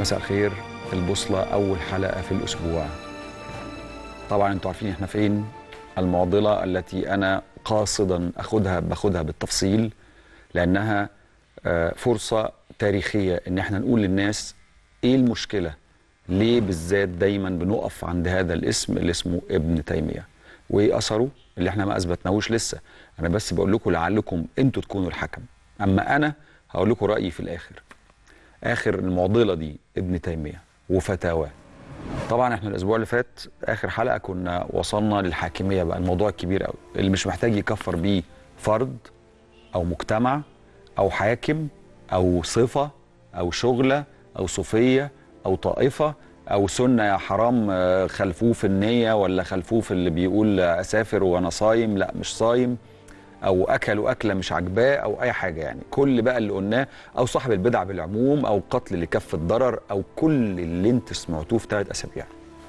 مساء الخير البوصلة أول حلقة في الأسبوع طبعا أنتوا عارفين إحنا فين المعضلة التي أنا قاصدا أخدها باخدها بالتفصيل لأنها آه، فرصة تاريخية إن إحنا نقول للناس إيه المشكلة ليه بالذات دايما بنقف عند هذا الاسم اللي اسمه ابن تيمية وإيه أثره اللي إحنا ما أثبتناهوش لسه أنا بس بقول لكم لعلكم أنتوا تكونوا الحكم أما أنا هقول لكم رأيي في الآخر اخر المعضله دي ابن تيميه وفتاواه طبعا احنا الاسبوع اللي فات اخر حلقه كنا وصلنا للحاكميه بقى الموضوع الكبير قوي اللي مش محتاج يكفر بيه فرد او مجتمع او حاكم او صفه او شغله او صوفيه او طائفه او سنه يا حرام آه، خلفوه في النيه ولا خلفوه في اللي بيقول اسافر وانا صايم لا مش صايم او اكلوا اكله مش عاجباه او اي حاجه يعني كل بقى اللي قلناه او صاحب البدع بالعموم او قتل لكف الضرر او كل اللي انت سمعتوه في ثلاث اسابيع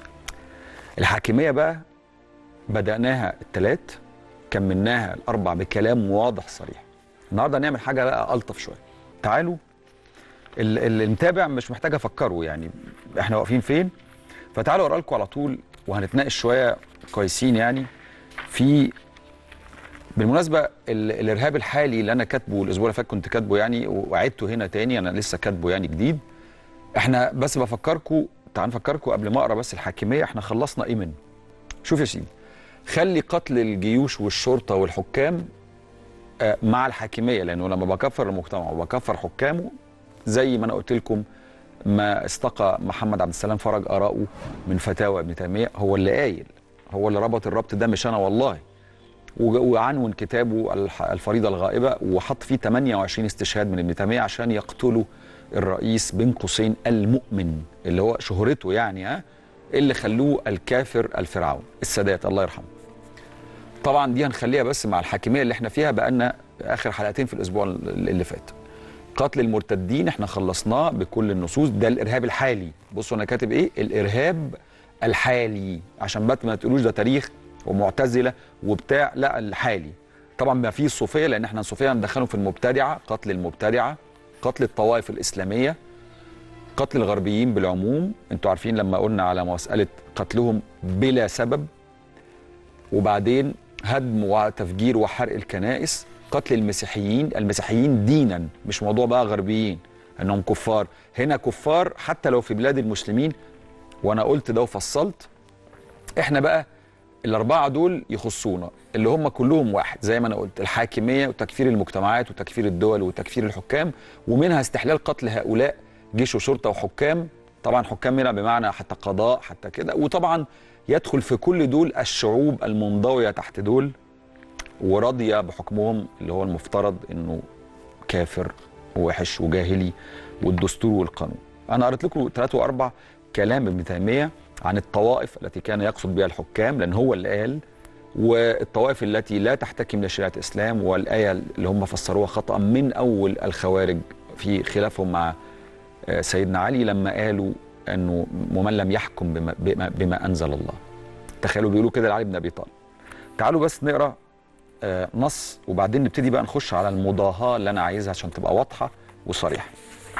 الحاكميه بقى بداناها الثلاث كملناها الاربع بكلام واضح صريح النهارده هنعمل حاجه بقى الطف شويه تعالوا ال- اللي متابع مش محتاج افكره يعني احنا واقفين فين فتعالوا اقرا لكم على طول وهنتناقش شويه كويسين يعني في بالمناسبه ال- الارهاب الحالي اللي انا كاتبه الاسبوع اللي فات كنت كاتبه يعني وعدته هنا تاني انا لسه كاتبه يعني جديد احنا بس بفكركم تعال نفكركم قبل ما اقرا بس الحاكميه احنا خلصنا ايه منه شوف يا سيدي خلي قتل الجيوش والشرطه والحكام آه، مع الحاكميه لانه لما بكفر المجتمع وبكفر حكامه زي ما انا قلت لكم ما استقى محمد عبد السلام فرج اراءه من فتاوى ابن تيميه هو اللي قايل هو اللي ربط الربط ده مش انا والله وج- وعنون كتابه الح- الفريضه الغائبه وحط فيه 28 استشهاد من ابن تيميه عشان يقتلوا الرئيس بين قوسين المؤمن اللي هو شهرته يعني ها اللي خلوه الكافر الفرعون السادات الله يرحمه طبعا دي هنخليها بس مع الحاكميه اللي احنا فيها بقالنا اخر حلقتين في الاسبوع اللي فات قتل المرتدين احنا خلصناه بكل النصوص ده الارهاب الحالي بصوا انا كاتب ايه الارهاب الحالي عشان بس ما تقولوش ده تاريخ ومعتزله وبتاع لا الحالي طبعا ما فيه الصوفيه لان احنا الصوفيه هندخلهم في المبتدعه قتل المبتدعه قتل الطوائف الاسلاميه قتل الغربيين بالعموم انتوا عارفين لما قلنا على مساله قتلهم بلا سبب وبعدين هدم وتفجير وحرق الكنائس قتل المسيحيين المسيحيين دينا مش موضوع بقى غربيين انهم كفار هنا كفار حتى لو في بلاد المسلمين وانا قلت ده وفصلت احنا بقى الاربعه دول يخصونا اللي هم كلهم واحد زي ما انا قلت الحاكميه وتكفير المجتمعات وتكفير الدول وتكفير الحكام ومنها استحلال قتل هؤلاء جيش وشرطه وحكام طبعا حكام هنا بمعنى حتى قضاء حتى كده وطبعا يدخل في كل دول الشعوب المنضويه تحت دول وراضيه بحكمهم اللي هو المفترض انه كافر ووحش وجاهلي والدستور والقانون. انا قريت لكم ثلاثة واربع كلام ابن تيميه عن الطوائف التي كان يقصد بها الحكام لان هو اللي قال والطوائف التي لا تحتكم لشريعه الاسلام والايه اللي هم فسروها خطا من اول الخوارج في خلافهم مع آه، سيدنا علي لما قالوا انه ومن لم يحكم بما, بما, بما انزل الله. تخيلوا بيقولوا كده لعلي بن ابي طالب. تعالوا بس نقرا آه، نص وبعدين نبتدي بقى نخش على المضاهاه اللي انا عايزها عشان تبقى واضحه وصريحه.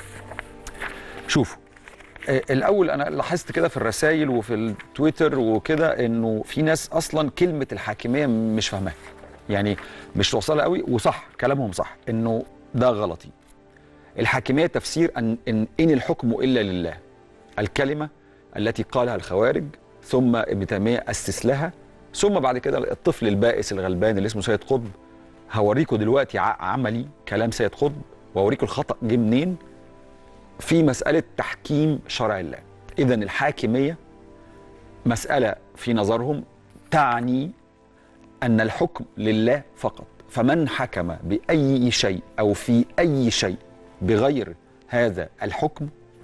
شوفوا آه، الاول انا لاحظت كده في الرسائل وفي التويتر وكده انه في ناس اصلا كلمه الحاكميه مش فاهماها. يعني مش توصلها قوي وصح كلامهم صح انه ده غلطي. الحاكميه تفسير ان ان, إن الحكم الا لله. الكلمه التي قالها الخوارج ثم ابن تيميه اسس لها ثم بعد كده الطفل البائس الغلبان اللي اسمه سيد قطب هوريكم دلوقتي ع- عملي كلام سيد قطب واوريكم الخطا جه منين في مساله تحكيم شرع الله اذا الحاكميه مساله في نظرهم تعني ان الحكم لله فقط فمن حكم باي شيء او في اي شيء بغير هذا الحكم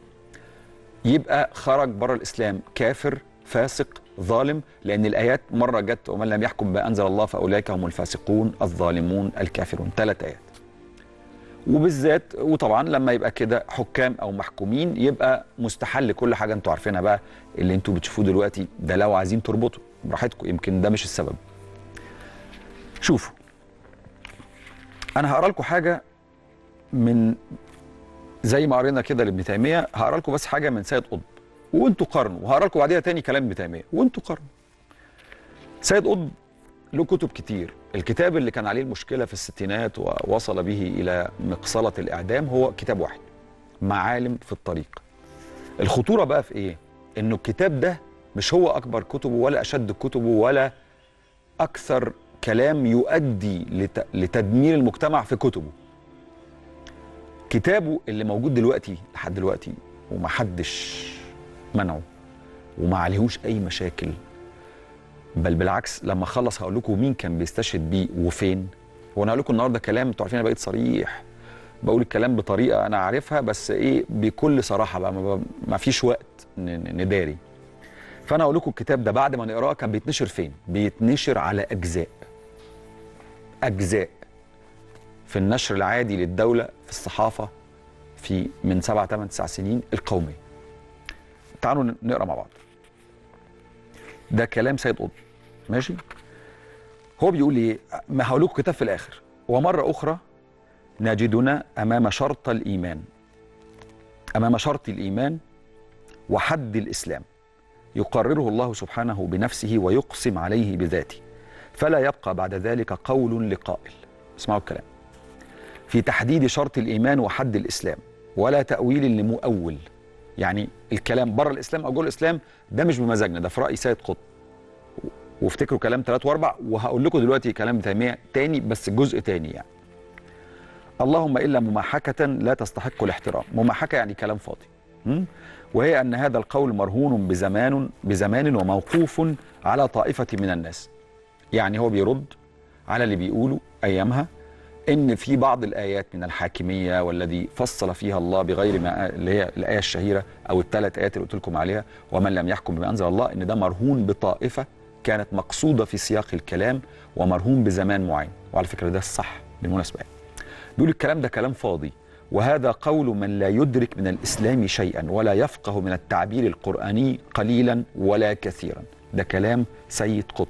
يبقى خرج بره الاسلام كافر فاسق ظالم لان الايات مره جت ومن لم يحكم بما انزل الله فاولئك هم الفاسقون الظالمون الكافرون ثلاث ايات وبالذات وطبعا لما يبقى كده حكام او محكومين يبقى مستحل كل حاجه انتوا عارفينها بقى اللي انتوا بتشوفوه دلوقتي ده لو عايزين تربطوا براحتكم يمكن ده مش السبب شوفوا انا هقرا لكم حاجه من زي ما قرينا كده لابن تيميه هقرا لكم بس حاجه من سيد قطب وانتوا قارنوا وهقرا لكم بعديها تاني كلام ابن تيميه وانتوا قارنوا سيد قطب له كتب كتير الكتاب اللي كان عليه المشكله في الستينات ووصل به الى مقصله الاعدام هو كتاب واحد معالم في الطريق الخطوره بقى في ايه انه الكتاب ده مش هو اكبر كتبه ولا اشد كتبه ولا اكثر كلام يؤدي لت... لتدمير المجتمع في كتبه كتابه اللي موجود دلوقتي لحد دلوقتي ومحدش منعه وما عليهوش اي مشاكل بل بالعكس لما خلص هقول لكم مين كان بيستشهد بيه وفين هو انا هقول لكم النهارده كلام انتوا عارفين انا بقيت صريح بقول الكلام بطريقه انا عارفها بس ايه بكل صراحه بقى ما, ما فيش وقت نداري فانا هقول لكم الكتاب ده بعد ما نقراه كان بيتنشر فين بيتنشر على اجزاء اجزاء في النشر العادي للدوله في الصحافه في من سبع ثمان تسع سنين القوميه تعالوا نقرا مع بعض ده كلام سيد قطب ماشي هو بيقول ايه ما هقول لكم كتاب في الاخر ومره اخرى نجدنا امام شرط الايمان امام شرط الايمان وحد الاسلام يقرره الله سبحانه بنفسه ويقسم عليه بذاته فلا يبقى بعد ذلك قول لقائل اسمعوا الكلام في تحديد شرط الايمان وحد الاسلام ولا تاويل لمؤول يعني الكلام بره الاسلام او جوه الاسلام ده مش بمزاجنا ده في راي سيد قطب وافتكروا كلام ثلاث واربع وهقول لكم دلوقتي كلام تيميه تاني بس جزء تاني يعني اللهم الا مماحكه لا تستحق الاحترام مماحكه يعني كلام فاضي م? وهي ان هذا القول مرهون بزمان بزمان وموقوف على طائفه من الناس يعني هو بيرد على اللي بيقولوا ايامها ان في بعض الايات من الحاكميه والذي فصل فيها الله بغير ما اللي هي الايه الشهيره او الثلاث ايات اللي قلت لكم عليها ومن لم يحكم بما انزل الله ان ده مرهون بطائفه كانت مقصوده في سياق الكلام ومرهون بزمان معين وعلى فكره ده الصح بالمناسبه بيقول الكلام ده كلام فاضي وهذا قول من لا يدرك من الاسلام شيئا ولا يفقه من التعبير القراني قليلا ولا كثيرا ده كلام سيد قطب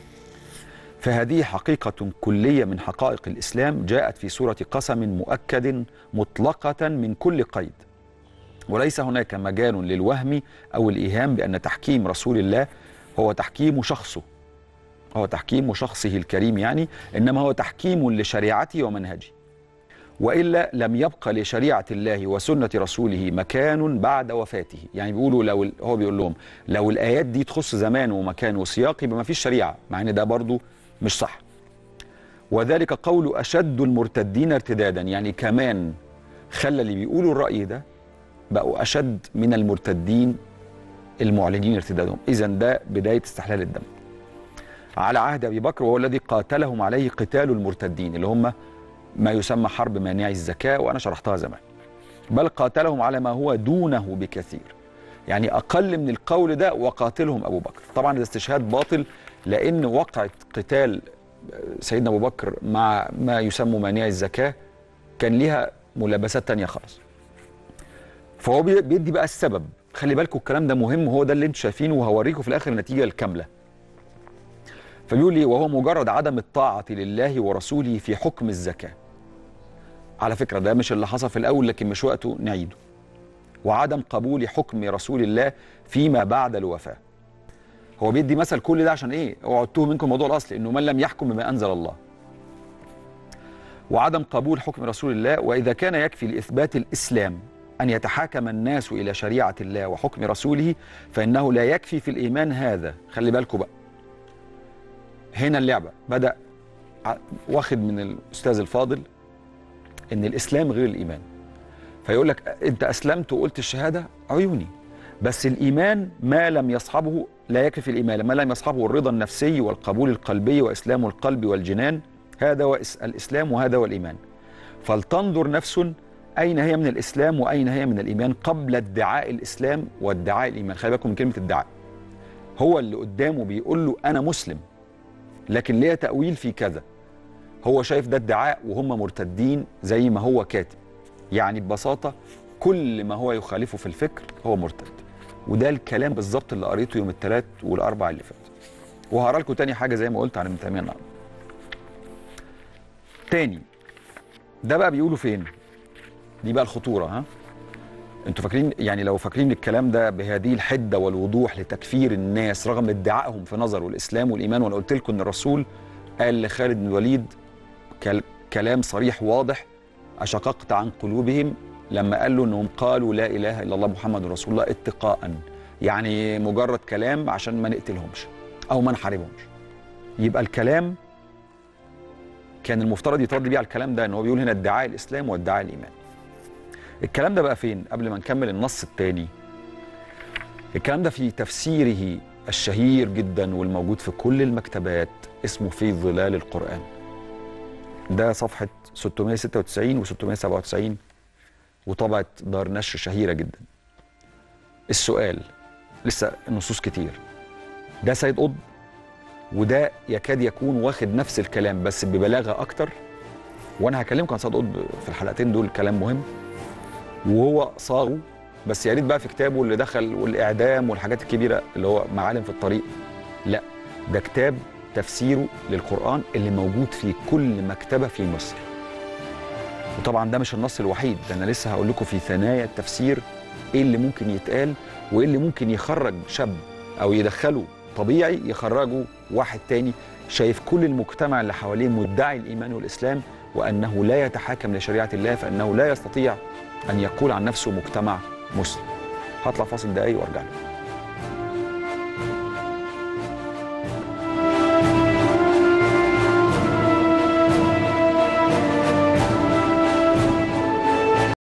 فهذه حقيقة كلية من حقائق الإسلام جاءت في سورة قسم مؤكد مطلقة من كل قيد وليس هناك مجال للوهم أو الإيهام بأن تحكيم رسول الله هو تحكيم شخصه هو تحكيم شخصه الكريم يعني إنما هو تحكيم لشريعته ومنهجه وإلا لم يبقى لشريعة الله وسنة رسوله مكان بعد وفاته يعني بيقولوا لو هو بيقول لهم لو الآيات دي تخص زمان ومكان وسياق يبقى ما فيش شريعة مع إن ده برضو مش صح وذلك قول أشد المرتدين ارتدادا يعني كمان خلى اللي بيقولوا الرأي ده بقوا أشد من المرتدين المعلنين ارتدادهم إذا ده بداية استحلال الدم على عهد أبي بكر وهو الذي قاتلهم عليه قتال المرتدين اللي هم ما يسمى حرب مانعي الزكاة وأنا شرحتها زمان بل قاتلهم على ما هو دونه بكثير يعني أقل من القول ده وقاتلهم أبو بكر طبعا ده استشهاد باطل لأن وقعة قتال سيدنا أبو بكر مع ما يسمى مانعي الزكاة كان ليها ملابسات تانية خالص فهو بيدي بقى السبب خلي بالكم الكلام ده مهم هو ده اللي انتم شايفينه وهوريكم في الاخر النتيجه الكامله فبيقول لي وهو مجرد عدم الطاعه لله ورسوله في حكم الزكاه على فكره ده مش اللي حصل في الاول لكن مش وقته نعيده وعدم قبول حكم رسول الله فيما بعد الوفاه هو بيدي مثل كل ده عشان ايه اوعوا تتوه منكم الموضوع الاصلي انه من لم يحكم بما انزل الله وعدم قبول حكم رسول الله واذا كان يكفي لاثبات الاسلام أن يتحاكم الناس إلى شريعة الله وحكم رسوله فإنه لا يكفي في الإيمان هذا خلي بالكم بقى هنا اللعبة بدأ واخد من الأستاذ الفاضل إن الإسلام غير الإيمان فيقول لك أنت أسلمت وقلت الشهادة عيوني بس الإيمان ما لم يصحبه لا يكفي في الإيمان ما لم يصحبه الرضا النفسي والقبول القلبي وإسلام القلب والجنان هذا هو الإسلام وهذا هو الإيمان فلتنظر نفس أين هي من الإسلام وأين هي من الإيمان قبل ادعاء الإسلام وادعاء الإيمان خلي بالكم من كلمة ادعاء هو اللي قدامه بيقول له أنا مسلم لكن ليه تأويل في كذا هو شايف ده ادعاء وهم مرتدين زي ما هو كاتب يعني ببساطة كل ما هو يخالفه في الفكر هو مرتد وده الكلام بالظبط اللي قريته يوم الثلاث والأربع اللي فات وهقرا لكم تاني حاجة زي ما قلت عن ابن تيمية النهارده تاني ده بقى بيقولوا فين دي بقى الخطوره ها انتوا فاكرين يعني لو فاكرين الكلام ده بهذه الحده والوضوح لتكفير الناس رغم ادعائهم في نظره الاسلام والايمان وانا قلت لكم ان الرسول قال لخالد بن الوليد كل- كلام صريح واضح اشققت عن قلوبهم لما قال له انهم قالوا لا اله الا الله محمد رسول الله اتقاء يعني مجرد كلام عشان ما نقتلهمش او ما نحاربهمش يبقى الكلام كان المفترض يترد بيه على الكلام ده ان هو بيقول هنا ادعاء الاسلام وادعاء الايمان الكلام ده بقى فين قبل ما نكمل النص الثاني الكلام ده في تفسيره الشهير جدا والموجود في كل المكتبات اسمه في ظلال القرآن ده صفحة 696 و 697 وطبعة دار نشر شهيرة جدا السؤال لسه النصوص كتير ده سيد قطب وده يكاد يكون واخد نفس الكلام بس ببلاغة أكتر وأنا هكلمكم عن سيد قطب في الحلقتين دول كلام مهم وهو صاغه بس يا ريت بقى في كتابه اللي دخل والاعدام والحاجات الكبيره اللي هو معالم في الطريق لا ده كتاب تفسيره للقران اللي موجود في كل مكتبه في مصر وطبعا ده مش النص الوحيد ده انا لسه هقول لكم في ثنايا التفسير ايه اللي ممكن يتقال وايه اللي ممكن يخرج شاب او يدخله طبيعي يخرجه واحد تاني شايف كل المجتمع اللي حواليه مدعي الايمان والاسلام وانه لا يتحاكم لشريعه الله فانه لا يستطيع ان يقول عن نفسه مجتمع مسلم هطلع فاصل دقايق وارجع لكم